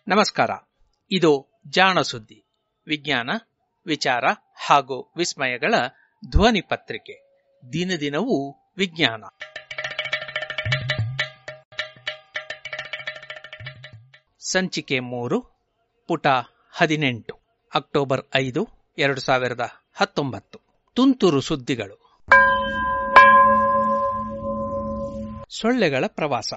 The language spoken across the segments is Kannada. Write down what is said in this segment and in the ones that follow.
ನಮಸ್ಕಾರ ಇದು ಜಾಣ ಸುದ್ದಿ ವಿಜ್ಞಾನ ವಿಚಾರ ಹಾಗೂ ವಿಸ್ಮಯಗಳ ಧ್ವನಿ ಪತ್ರಿಕೆ ದಿನದಿನವೂ ವಿಜ್ಞಾನ ಸಂಚಿಕೆ ಮೂರು ಪುಟ ಹದಿನೆಂಟು ಅಕ್ಟೋಬರ್ ಐದು ಎರಡು ಸಾವಿರದ ಹತ್ತೊಂಬತ್ತು ತುಂತುರು ಸುದ್ದಿಗಳು ಸೊಳ್ಳೆಗಳ ಪ್ರವಾಸ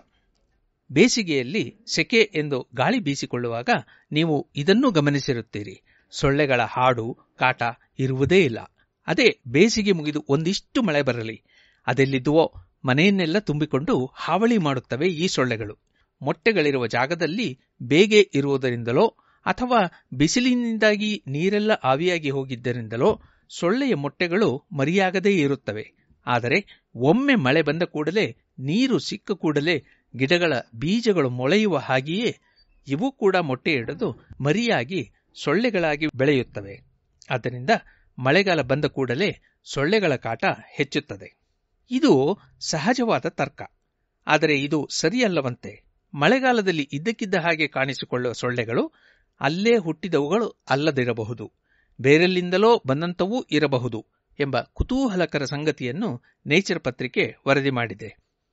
ಬೇಸಿಗೆಯಲ್ಲಿ ಸೆಕೆ ಎಂದು ಗಾಳಿ ಬೀಸಿಕೊಳ್ಳುವಾಗ ನೀವು ಇದನ್ನೂ ಗಮನಿಸಿರುತ್ತೀರಿ ಸೊಳ್ಳೆಗಳ ಹಾಡು ಕಾಟ ಇರುವುದೇ ಇಲ್ಲ ಅದೇ ಬೇಸಿಗೆ ಮುಗಿದು ಒಂದಿಷ್ಟು ಮಳೆ ಬರಲಿ ಅದೆಲ್ಲಿದ್ದುವೋ ಮನೆಯನ್ನೆಲ್ಲ ತುಂಬಿಕೊಂಡು ಹಾವಳಿ ಮಾಡುತ್ತವೆ ಈ ಸೊಳ್ಳೆಗಳು ಮೊಟ್ಟೆಗಳಿರುವ ಜಾಗದಲ್ಲಿ ಬೇಗೆ ಇರುವುದರಿಂದಲೋ ಅಥವಾ ಬಿಸಿಲಿನಿಂದಾಗಿ ನೀರೆಲ್ಲ ಆವಿಯಾಗಿ ಹೋಗಿದ್ದರಿಂದಲೋ ಸೊಳ್ಳೆಯ ಮೊಟ್ಟೆಗಳು ಮರಿಯಾಗದೇ ಇರುತ್ತವೆ ಆದರೆ ಒಮ್ಮೆ ಮಳೆ ಬಂದ ಕೂಡಲೇ ನೀರು ಸಿಕ್ಕ ಕೂಡಲೇ ಗಿಡಗಳ ಬೀಜಗಳು ಮೊಳೆಯುವ ಹಾಗೆಯೇ ಇವು ಕೂಡ ಮೊಟ್ಟೆ ಇಡದು ಮರಿಯಾಗಿ ಸೊಳ್ಳೆಗಳಾಗಿ ಬೆಳೆಯುತ್ತವೆ ಆದ್ದರಿಂದ ಮಳೆಗಾಲ ಬಂದ ಕೂಡಲೇ ಸೊಳ್ಳೆಗಳ ಕಾಟ ಹೆಚ್ಚುತ್ತದೆ ಇದು ಸಹಜವಾದ ತರ್ಕ ಆದರೆ ಇದು ಸರಿಯಲ್ಲವಂತೆ ಮಳೆಗಾಲದಲ್ಲಿ ಇದ್ದಕ್ಕಿದ್ದ ಹಾಗೆ ಕಾಣಿಸಿಕೊಳ್ಳುವ ಸೊಳ್ಳೆಗಳು ಅಲ್ಲೇ ಹುಟ್ಟಿದವುಗಳು ಅಲ್ಲದಿರಬಹುದು ಬೇರೆಲ್ಲಿಂದಲೋ ಬಂದಂತವೂ ಇರಬಹುದು ಎಂಬ ಕುತೂಹಲಕರ ಸಂಗತಿಯನ್ನು ನೇಚರ್ ಪತ್ರಿಕೆ ವರದಿ ಮಾಡಿದೆ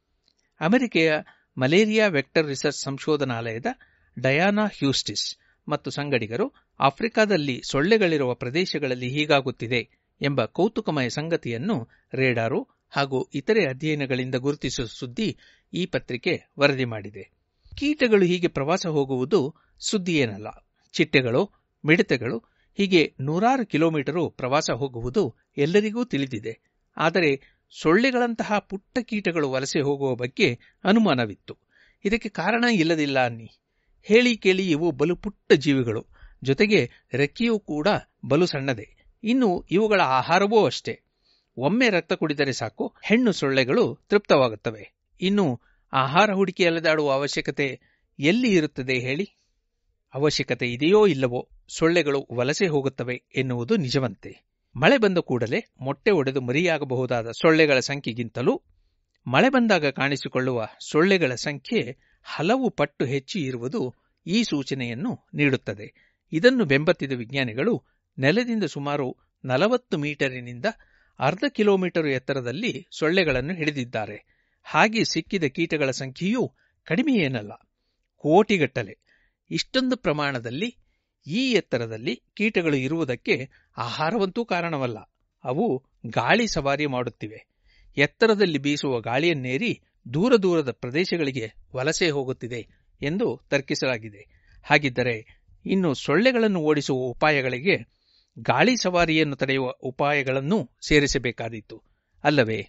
ಅಮೆರಿಕೆಯ ಮಲೇರಿಯಾ ವೆಕ್ಟರ್ ರಿಸರ್ಚ್ ಸಂಶೋಧನಾಲಯದ ಡಯಾನಾ ಹ್ಯೂಸ್ಟಿಸ್ ಮತ್ತು ಸಂಗಡಿಗರು ಆಫ್ರಿಕಾದಲ್ಲಿ ಸೊಳ್ಳೆಗಳಿರುವ ಪ್ರದೇಶಗಳಲ್ಲಿ ಹೀಗಾಗುತ್ತಿದೆ ಎಂಬ ಕೌತುಕಮಯ ಸಂಗತಿಯನ್ನು ರೇಡಾರು ಹಾಗೂ ಇತರೆ ಅಧ್ಯಯನಗಳಿಂದ ಗುರುತಿಸುವ ಸುದ್ದಿ ಈ ಪತ್ರಿಕೆ ವರದಿ ಮಾಡಿದೆ ಕೀಟಗಳು ಹೀಗೆ ಪ್ರವಾಸ ಹೋಗುವುದು ಸುದ್ದಿಯೇನಲ್ಲ ಚಿಟ್ಟೆಗಳು ಮಿಡತೆಗಳು ಹೀಗೆ ನೂರಾರು ಕಿಲೋಮೀಟರು ಪ್ರವಾಸ ಹೋಗುವುದು ಎಲ್ಲರಿಗೂ ತಿಳಿದಿದೆ ಆದರೆ ಸೊಳ್ಳೆಗಳಂತಹ ಪುಟ್ಟ ಕೀಟಗಳು ವಲಸೆ ಹೋಗುವ ಬಗ್ಗೆ ಅನುಮಾನವಿತ್ತು ಇದಕ್ಕೆ ಕಾರಣ ಇಲ್ಲದಿಲ್ಲ ಅನ್ನಿ ಹೇಳಿ ಕೇಳಿ ಇವು ಬಲು ಪುಟ್ಟ ಜೀವಿಗಳು ಜೊತೆಗೆ ರೆಕ್ಕೆಯೂ ಕೂಡ ಬಲು ಸಣ್ಣದೆ ಇನ್ನು ಇವುಗಳ ಆಹಾರವೂ ಅಷ್ಟೇ ಒಮ್ಮೆ ರಕ್ತ ಕುಡಿದರೆ ಸಾಕು ಹೆಣ್ಣು ಸೊಳ್ಳೆಗಳು ತೃಪ್ತವಾಗುತ್ತವೆ ಇನ್ನು ಆಹಾರ ಹುಡುಕಿ ಅಲೆದಾಡುವ ಅವಶ್ಯಕತೆ ಎಲ್ಲಿ ಇರುತ್ತದೆ ಹೇಳಿ ಅವಶ್ಯಕತೆ ಇದೆಯೋ ಇಲ್ಲವೋ ಸೊಳ್ಳೆಗಳು ವಲಸೆ ಹೋಗುತ್ತವೆ ಎನ್ನುವುದು ನಿಜವಂತೆ ಮಳೆ ಬಂದ ಕೂಡಲೇ ಮೊಟ್ಟೆ ಒಡೆದು ಮರಿಯಾಗಬಹುದಾದ ಸೊಳ್ಳೆಗಳ ಸಂಖ್ಯೆಗಿಂತಲೂ ಮಳೆ ಬಂದಾಗ ಕಾಣಿಸಿಕೊಳ್ಳುವ ಸೊಳ್ಳೆಗಳ ಸಂಖ್ಯೆ ಹಲವು ಪಟ್ಟು ಹೆಚ್ಚು ಇರುವುದು ಈ ಸೂಚನೆಯನ್ನು ನೀಡುತ್ತದೆ ಇದನ್ನು ಬೆಂಬತ್ತಿದ ವಿಜ್ಞಾನಿಗಳು ನೆಲದಿಂದ ಸುಮಾರು ನಲವತ್ತು ಮೀಟರಿನಿಂದ ಅರ್ಧ ಕಿಲೋಮೀಟರ್ ಎತ್ತರದಲ್ಲಿ ಸೊಳ್ಳೆಗಳನ್ನು ಹಿಡಿದಿದ್ದಾರೆ ಹಾಗೆ ಸಿಕ್ಕಿದ ಕೀಟಗಳ ಸಂಖ್ಯೆಯೂ ಕಡಿಮೆಯೇನಲ್ಲ ಕೋಟಿಗಟ್ಟಲೆ ಇಷ್ಟೊಂದು ಪ್ರಮಾಣದಲ್ಲಿ ಈ ಎತ್ತರದಲ್ಲಿ ಕೀಟಗಳು ಇರುವುದಕ್ಕೆ ಆಹಾರವಂತೂ ಕಾರಣವಲ್ಲ ಅವು ಗಾಳಿ ಸವಾರಿ ಮಾಡುತ್ತಿವೆ ಎತ್ತರದಲ್ಲಿ ಬೀಸುವ ಗಾಳಿಯನ್ನೇರಿ ದೂರ ದೂರದ ಪ್ರದೇಶಗಳಿಗೆ ವಲಸೆ ಹೋಗುತ್ತಿದೆ ಎಂದು ತರ್ಕಿಸಲಾಗಿದೆ ಹಾಗಿದ್ದರೆ ಇನ್ನು ಸೊಳ್ಳೆಗಳನ್ನು ಓಡಿಸುವ ಉಪಾಯಗಳಿಗೆ ಗಾಳಿ ಸವಾರಿಯನ್ನು ತಡೆಯುವ ಉಪಾಯಗಳನ್ನು ಸೇರಿಸಬೇಕಾದೀತು ಅಲ್ಲವೇ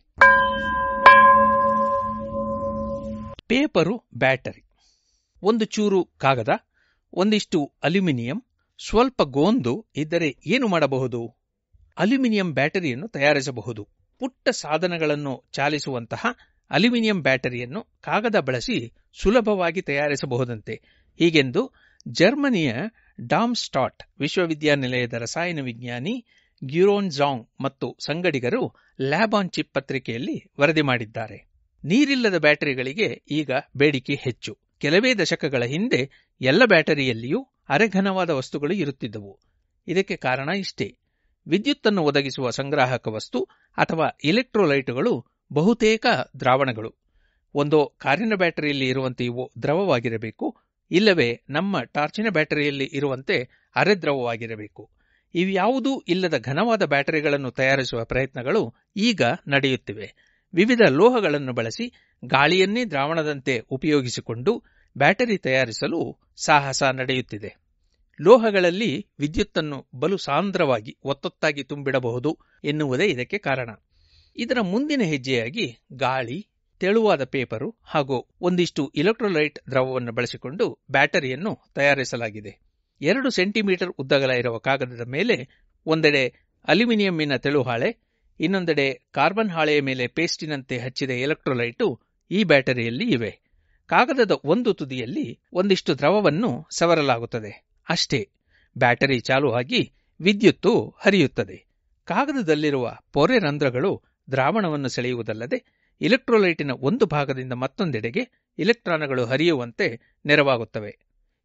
ಪೇಪರು ಬ್ಯಾಟರಿ ಒಂದು ಚೂರು ಕಾಗದ ಒಂದಿಷ್ಟು ಅಲ್ಯೂಮಿನಿಯಂ ಸ್ವಲ್ಪ ಗೋಂದು ಇದ್ದರೆ ಏನು ಮಾಡಬಹುದು ಅಲ್ಯೂಮಿನಿಯಂ ಬ್ಯಾಟರಿಯನ್ನು ತಯಾರಿಸಬಹುದು ಪುಟ್ಟ ಸಾಧನಗಳನ್ನು ಚಾಲಿಸುವಂತಹ ಅಲ್ಯೂಮಿನಿಯಂ ಬ್ಯಾಟರಿಯನ್ನು ಕಾಗದ ಬಳಸಿ ಸುಲಭವಾಗಿ ತಯಾರಿಸಬಹುದಂತೆ ಹೀಗೆಂದು ಜರ್ಮನಿಯ ಡಾಮ್ಸ್ಟಾಟ್ ವಿಶ್ವವಿದ್ಯಾನಿಲಯದ ರಸಾಯನ ವಿಜ್ಞಾನಿ ಗ್ಯೂರೋನ್ ಜಾಂಗ್ ಮತ್ತು ಸಂಗಡಿಗರು ಲ್ಯಾಬ್ ಆನ್ ಚಿಪ್ ಪತ್ರಿಕೆಯಲ್ಲಿ ವರದಿ ಮಾಡಿದ್ದಾರೆ ನೀರಿಲ್ಲದ ಬ್ಯಾಟರಿಗಳಿಗೆ ಈಗ ಬೇಡಿಕೆ ಹೆಚ್ಚು ಕೆಲವೇ ದಶಕಗಳ ಹಿಂದೆ ಎಲ್ಲ ಬ್ಯಾಟರಿಯಲ್ಲಿಯೂ ಅರೆಘನವಾದ ವಸ್ತುಗಳು ಇರುತ್ತಿದ್ದವು ಇದಕ್ಕೆ ಕಾರಣ ಇಷ್ಟೇ ವಿದ್ಯುತ್ತನ್ನು ಒದಗಿಸುವ ಸಂಗ್ರಾಹಕ ವಸ್ತು ಅಥವಾ ಇಲೆಕ್ಟ್ರೋಲೈಟುಗಳು ಬಹುತೇಕ ದ್ರಾವಣಗಳು ಒಂದೋ ಕಾರಿನ ಬ್ಯಾಟರಿಯಲ್ಲಿ ಇರುವಂತೆ ಇವು ದ್ರವವಾಗಿರಬೇಕು ಇಲ್ಲವೇ ನಮ್ಮ ಟಾರ್ಚಿನ ಬ್ಯಾಟರಿಯಲ್ಲಿ ಇರುವಂತೆ ಅರೆದ್ರವವಾಗಿರಬೇಕು ಇವ್ಯಾವುದೂ ಇಲ್ಲದ ಘನವಾದ ಬ್ಯಾಟರಿಗಳನ್ನು ತಯಾರಿಸುವ ಪ್ರಯತ್ನಗಳು ಈಗ ನಡೆಯುತ್ತಿವೆ ವಿವಿಧ ಲೋಹಗಳನ್ನು ಬಳಸಿ ಗಾಳಿಯನ್ನೇ ದ್ರಾವಣದಂತೆ ಉಪಯೋಗಿಸಿಕೊಂಡು ಬ್ಯಾಟರಿ ತಯಾರಿಸಲು ಸಾಹಸ ನಡೆಯುತ್ತಿದೆ ಲೋಹಗಳಲ್ಲಿ ವಿದ್ಯುತ್ತನ್ನು ಬಲು ಸಾಂದ್ರವಾಗಿ ಒತ್ತೊತ್ತಾಗಿ ತುಂಬಿಡಬಹುದು ಎನ್ನುವುದೇ ಇದಕ್ಕೆ ಕಾರಣ ಇದರ ಮುಂದಿನ ಹೆಜ್ಜೆಯಾಗಿ ಗಾಳಿ ತೆಳುವಾದ ಪೇಪರು ಹಾಗೂ ಒಂದಿಷ್ಟು ಇಲೆಕ್ಟ್ರೋಲೈಟ್ ದ್ರವವನ್ನು ಬಳಸಿಕೊಂಡು ಬ್ಯಾಟರಿಯನ್ನು ತಯಾರಿಸಲಾಗಿದೆ ಎರಡು ಸೆಂಟಿಮೀಟರ್ ಉದ್ದಗಲ ಇರುವ ಕಾಗದದ ಮೇಲೆ ಒಂದೆಡೆ ಅಲ್ಯೂಮಿನಿಯಂನ ತೆಳುಹಾಳೆ ಇನ್ನೊಂದೆಡೆ ಕಾರ್ಬನ್ ಹಾಳೆಯ ಮೇಲೆ ಪೇಸ್ಟಿನಂತೆ ಹಚ್ಚಿದ ಎಲೆಕ್ಟ್ರೋಲೈಟು ಈ ಬ್ಯಾಟರಿಯಲ್ಲಿ ಇವೆ ಕಾಗದದ ಒಂದು ತುದಿಯಲ್ಲಿ ಒಂದಿಷ್ಟು ದ್ರವವನ್ನು ಸವರಲಾಗುತ್ತದೆ ಅಷ್ಟೇ ಬ್ಯಾಟರಿ ಚಾಲು ಆಗಿ ವಿದ್ಯುತ್ತು ಹರಿಯುತ್ತದೆ ಕಾಗದದಲ್ಲಿರುವ ಪೊರೆ ರಂಧ್ರಗಳು ದ್ರಾವಣವನ್ನು ಸೆಳೆಯುವುದಲ್ಲದೆ ಇಲೆಕ್ಟ್ರೋಲೈಟಿನ ಒಂದು ಭಾಗದಿಂದ ಮತ್ತೊಂದೆಡೆಗೆ ಇಲೆಕ್ಟ್ರಾನ್ಗಳು ಹರಿಯುವಂತೆ ನೆರವಾಗುತ್ತವೆ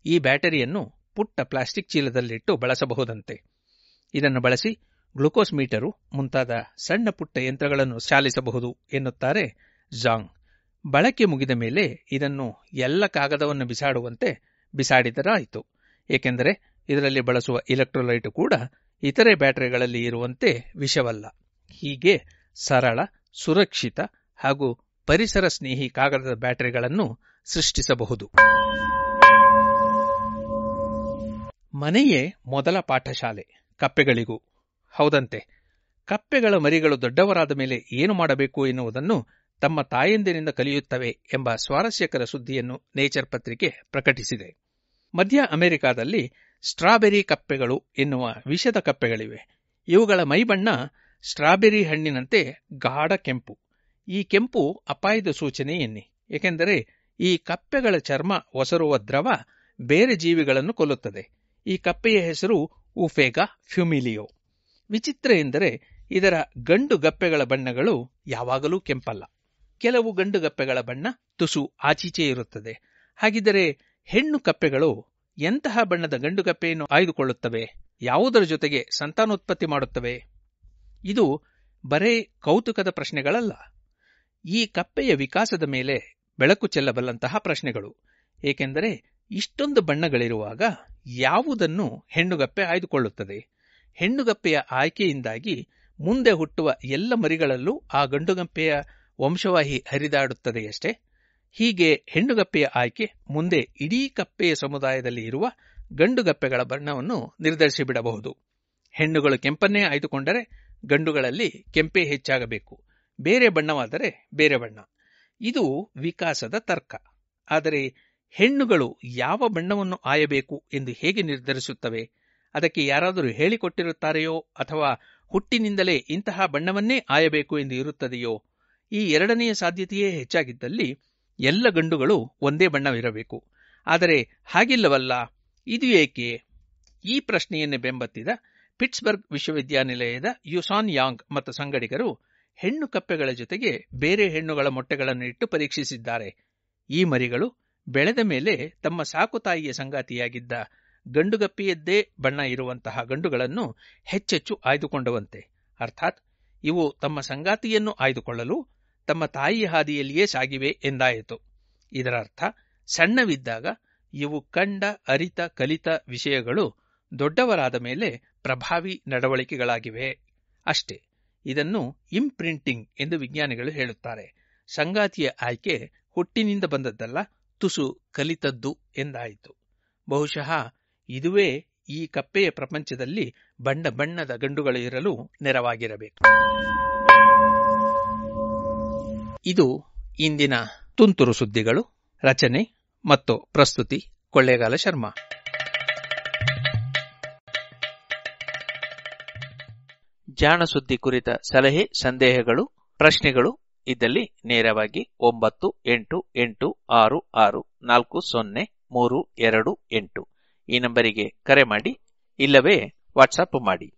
ಈ ಬ್ಯಾಟರಿಯನ್ನು ಪುಟ್ಟ ಪ್ಲಾಸ್ಟಿಕ್ ಚೀಲದಲ್ಲಿಟ್ಟು ಬಳಸಬಹುದಂತೆ ಇದನ್ನು ಬಳಸಿ ಗ್ಲುಕೋಸ್ ಮೀಟರು ಮುಂತಾದ ಸಣ್ಣ ಪುಟ್ಟ ಯಂತ್ರಗಳನ್ನು ಚಾಲಿಸಬಹುದು ಎನ್ನುತ್ತಾರೆ ಜಾಂಗ್ ಬಳಕೆ ಮುಗಿದ ಮೇಲೆ ಇದನ್ನು ಎಲ್ಲ ಕಾಗದವನ್ನು ಬಿಸಾಡುವಂತೆ ಬಿಸಾಡಿದರಾಯಿತು ಏಕೆಂದರೆ ಇದರಲ್ಲಿ ಬಳಸುವ ಇಲೆಕ್ಟ್ರೋಲೈಟ್ ಕೂಡ ಇತರೆ ಬ್ಯಾಟರಿಗಳಲ್ಲಿ ಇರುವಂತೆ ವಿಷವಲ್ಲ ಹೀಗೆ ಸರಳ ಸುರಕ್ಷಿತ ಹಾಗೂ ಪರಿಸರ ಸ್ನೇಹಿ ಕಾಗದದ ಬ್ಯಾಟರಿಗಳನ್ನು ಸೃಷ್ಟಿಸಬಹುದು ಮನೆಯೇ ಮೊದಲ ಪಾಠಶಾಲೆ ಕಪ್ಪೆಗಳಿಗೂ ಹೌದಂತೆ ಕಪ್ಪೆಗಳ ಮರಿಗಳು ದೊಡ್ಡವರಾದ ಮೇಲೆ ಏನು ಮಾಡಬೇಕು ಎನ್ನುವುದನ್ನು ತಮ್ಮ ತಾಯಂದಿರಿಂದ ಕಲಿಯುತ್ತವೆ ಎಂಬ ಸ್ವಾರಸ್ಯಕರ ಸುದ್ದಿಯನ್ನು ನೇಚರ್ ಪತ್ರಿಕೆ ಪ್ರಕಟಿಸಿದೆ ಮಧ್ಯ ಅಮೆರಿಕಾದಲ್ಲಿ ಸ್ಟ್ರಾಬೆರಿ ಕಪ್ಪೆಗಳು ಎನ್ನುವ ವಿಷದ ಕಪ್ಪೆಗಳಿವೆ ಇವುಗಳ ಮೈಬಣ್ಣ ಸ್ಟ್ರಾಬೆರಿ ಹಣ್ಣಿನಂತೆ ಗಾಢ ಕೆಂಪು ಈ ಕೆಂಪು ಅಪಾಯದ ಸೂಚನೆ ಎನ್ನಿ ಏಕೆಂದರೆ ಈ ಕಪ್ಪೆಗಳ ಚರ್ಮ ಒಸರುವ ದ್ರವ ಬೇರೆ ಜೀವಿಗಳನ್ನು ಕೊಲ್ಲುತ್ತದೆ ಈ ಕಪ್ಪೆಯ ಹೆಸರು ಉಫೇಗಾ ಫ್ಯುಮಿಲಿಯೋ ವಿಚಿತ್ರ ಎಂದರೆ ಇದರ ಗಂಡು ಗಪ್ಪೆಗಳ ಬಣ್ಣಗಳು ಯಾವಾಗಲೂ ಕೆಂಪಲ್ಲ ಕೆಲವು ಗಂಡು ಗಪ್ಪೆಗಳ ಬಣ್ಣ ತುಸು ಆಚೀಚೆ ಇರುತ್ತದೆ ಹಾಗಿದ್ದರೆ ಹೆಣ್ಣು ಕಪ್ಪೆಗಳು ಎಂತಹ ಬಣ್ಣದ ಗಂಡು ಕಪ್ಪೆಯನ್ನು ಆಯ್ದುಕೊಳ್ಳುತ್ತವೆ ಯಾವುದರ ಜೊತೆಗೆ ಸಂತಾನೋತ್ಪತ್ತಿ ಮಾಡುತ್ತವೆ ಇದು ಬರೇ ಕೌತುಕದ ಪ್ರಶ್ನೆಗಳಲ್ಲ ಈ ಕಪ್ಪೆಯ ವಿಕಾಸದ ಮೇಲೆ ಬೆಳಕು ಚೆಲ್ಲಬಲ್ಲಂತಹ ಪ್ರಶ್ನೆಗಳು ಏಕೆಂದರೆ ಇಷ್ಟೊಂದು ಬಣ್ಣಗಳಿರುವಾಗ ಯಾವುದನ್ನು ಹೆಣ್ಣುಗಪ್ಪೆ ಆಯ್ದುಕೊಳ್ಳುತ್ತದೆ ಹೆಣ್ಣುಗಪ್ಪೆಯ ಆಯ್ಕೆಯಿಂದಾಗಿ ಮುಂದೆ ಹುಟ್ಟುವ ಎಲ್ಲ ಮರಿಗಳಲ್ಲೂ ಆ ಗಂಡುಗಪ್ಪೆಯ ವಂಶವಾಹಿ ಹರಿದಾಡುತ್ತದೆಯಷ್ಟೇ ಹೀಗೆ ಹೆಣ್ಣುಗಪ್ಪೆಯ ಆಯ್ಕೆ ಮುಂದೆ ಇಡೀ ಕಪ್ಪೆಯ ಸಮುದಾಯದಲ್ಲಿ ಇರುವ ಗಂಡುಗಪ್ಪೆಗಳ ಬಣ್ಣವನ್ನು ನಿರ್ಧರಿಸಿಬಿಡಬಹುದು ಹೆಣ್ಣುಗಳು ಕೆಂಪನ್ನೇ ಆಯ್ದುಕೊಂಡರೆ ಗಂಡುಗಳಲ್ಲಿ ಕೆಂಪೇ ಹೆಚ್ಚಾಗಬೇಕು ಬೇರೆ ಬಣ್ಣವಾದರೆ ಬೇರೆ ಬಣ್ಣ ಇದು ವಿಕಾಸದ ತರ್ಕ ಆದರೆ ಹೆಣ್ಣುಗಳು ಯಾವ ಬಣ್ಣವನ್ನು ಆಯಬೇಕು ಎಂದು ಹೇಗೆ ನಿರ್ಧರಿಸುತ್ತವೆ ಅದಕ್ಕೆ ಯಾರಾದರೂ ಹೇಳಿಕೊಟ್ಟಿರುತ್ತಾರೆಯೋ ಅಥವಾ ಹುಟ್ಟಿನಿಂದಲೇ ಇಂತಹ ಬಣ್ಣವನ್ನೇ ಆಯಬೇಕು ಎಂದು ಇರುತ್ತದೆಯೋ ಈ ಎರಡನೆಯ ಸಾಧ್ಯತೆಯೇ ಹೆಚ್ಚಾಗಿದ್ದಲ್ಲಿ ಎಲ್ಲ ಗಂಡುಗಳು ಒಂದೇ ಬಣ್ಣವಿರಬೇಕು ಆದರೆ ಹಾಗಿಲ್ಲವಲ್ಲ ಇದು ಏಕೆ ಈ ಪ್ರಶ್ನೆಯನ್ನೇ ಬೆಂಬತ್ತಿದ ಪಿಟ್ಸ್ಬರ್ಗ್ ವಿಶ್ವವಿದ್ಯಾನಿಲಯದ ಯುಸಾನ್ ಯಾಂಗ್ ಮತ್ತು ಸಂಗಡಿಗರು ಹೆಣ್ಣು ಕಪ್ಪೆಗಳ ಜೊತೆಗೆ ಬೇರೆ ಹೆಣ್ಣುಗಳ ಮೊಟ್ಟೆಗಳನ್ನು ಇಟ್ಟು ಪರೀಕ್ಷಿಸಿದ್ದಾರೆ ಈ ಮರಿಗಳು ಬೆಳೆದ ಮೇಲೆ ತಮ್ಮ ಸಾಕುತಾಯಿಯ ಸಂಗಾತಿಯಾಗಿದ್ದ ಗಂಡುಗಪ್ಪಿಯದ್ದೇ ಬಣ್ಣ ಇರುವಂತಹ ಗಂಡುಗಳನ್ನು ಹೆಚ್ಚೆಚ್ಚು ಆಯ್ದುಕೊಂಡವಂತೆ ಅರ್ಥಾತ್ ಇವು ತಮ್ಮ ಸಂಗಾತಿಯನ್ನು ಆಯ್ದುಕೊಳ್ಳಲು ತಮ್ಮ ತಾಯಿಯ ಹಾದಿಯಲ್ಲಿಯೇ ಸಾಗಿವೆ ಎಂದಾಯಿತು ಇದರ ಅರ್ಥ ಸಣ್ಣವಿದ್ದಾಗ ಇವು ಕಂಡ ಅರಿತ ಕಲಿತ ವಿಷಯಗಳು ದೊಡ್ಡವರಾದ ಮೇಲೆ ಪ್ರಭಾವಿ ನಡವಳಿಕೆಗಳಾಗಿವೆ ಅಷ್ಟೇ ಇದನ್ನು ಇಂಪ್ರಿಂಟಿಂಗ್ ಎಂದು ವಿಜ್ಞಾನಿಗಳು ಹೇಳುತ್ತಾರೆ ಸಂಗಾತಿಯ ಆಯ್ಕೆ ಹುಟ್ಟಿನಿಂದ ಬಂದದ್ದಲ್ಲ ತುಸು ಕಲಿತದ್ದು ಎಂದಾಯಿತು ಬಹುಶಃ ಇದುವೇ ಈ ಕಪ್ಪೆಯ ಪ್ರಪಂಚದಲ್ಲಿ ಬಣ್ಣ ಬಣ್ಣದ ಗಂಡುಗಳು ಇರಲು ನೆರವಾಗಿರಬೇಕು ಇದು ಇಂದಿನ ತುಂತುರು ಸುದ್ದಿಗಳು ರಚನೆ ಮತ್ತು ಪ್ರಸ್ತುತಿ ಕೊಳ್ಳೇಗಾಲ ಶರ್ಮಾ ಜಾಣ ಸುದ್ದಿ ಕುರಿತ ಸಲಹೆ ಸಂದೇಹಗಳು ಪ್ರಶ್ನೆಗಳು ಇದ್ದಲ್ಲಿ ನೇರವಾಗಿ ಒಂಬತ್ತು ಎಂಟು ಎಂಟು ಆರು ಆರು ನಾಲ್ಕು ಸೊನ್ನೆ ಮೂರು ಎರಡು ಎಂಟು ಈ ನಂಬರಿಗೆ ಕರೆ ಮಾಡಿ ಇಲ್ಲವೇ ವಾಟ್ಸಪ್ ಮಾಡಿ